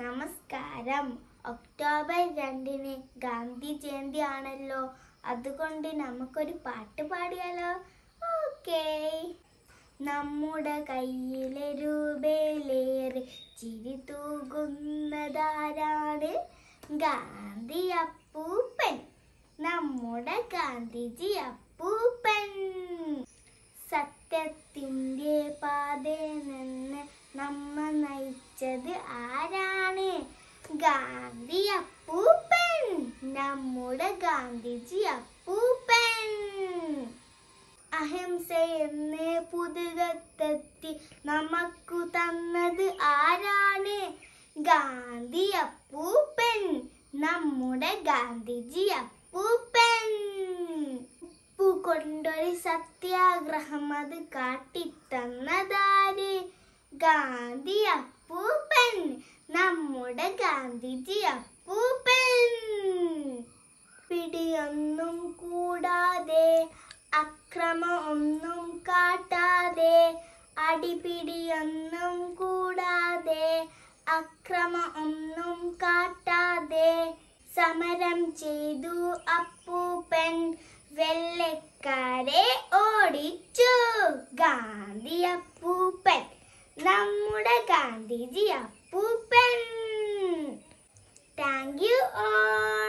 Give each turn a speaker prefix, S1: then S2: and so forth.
S1: നമസ്കാരം ഒക്ടോബർ രണ്ടിന് ഗാന്ധി ജയന്തി ആണല്ലോ അതുകൊണ്ട് നമുക്കൊരു പാട്ട് പാടിയാലോ ഓക്കേ നമ്മുടെ കയ്യിലെ രൂപയിലേറെ ചിരി തൂകുന്നതാരാണ് ഗാന്ധി അപ്പൂപ്പൻ നമ്മുടെ ഗാന്ധിജി അപ്പൂപ്പൻ സത്യത്തിൻ്റെ പാതയിൽ നിന്ന് നമ്മ നയിച്ചത് ആരാണ് ഗാന്ധി അപ്പൂപ്പൻ നമ്മുടെ ഗാന്ധിജി അപ്പൂപ്പൻ അഹിംസ എന്ന് പുതുകത്തെത്തി നമുക്കു തന്നത് ആരാണ് ഗാന്ധി അപ്പൂപ്പൻ നമ്മുടെ ഗാന്ധിജി അപ്പൂപ്പൻ ഉപ്പു കൊണ്ടൊരു സത്യാഗ്രഹം അത് കാട്ടിത്തന്നതാര് ഗാന്ധി അപ്പൂപ്പൻ നമ്മുടെ ഗാന്ധിജി അപ്പൂപ്പൻ പിടിയൊന്നും കൂടാതെ അക്രമം ഒന്നും കാട്ടാതെ അടിപിടിയൊന്നും കൂടാതെ അക്രമം ഒന്നും കാട്ടാതെ സമരം ചെയ്തു അപ്പൂപ്പൻ വെള്ളക്കാരെ ഓടിച്ചു ഗാന്ധി അപ്പൂപ്പൻ നമ്മുടെ ഗാന്ധിജി അപ്പൂപ്പൻ താങ്ക് യു ഓൾ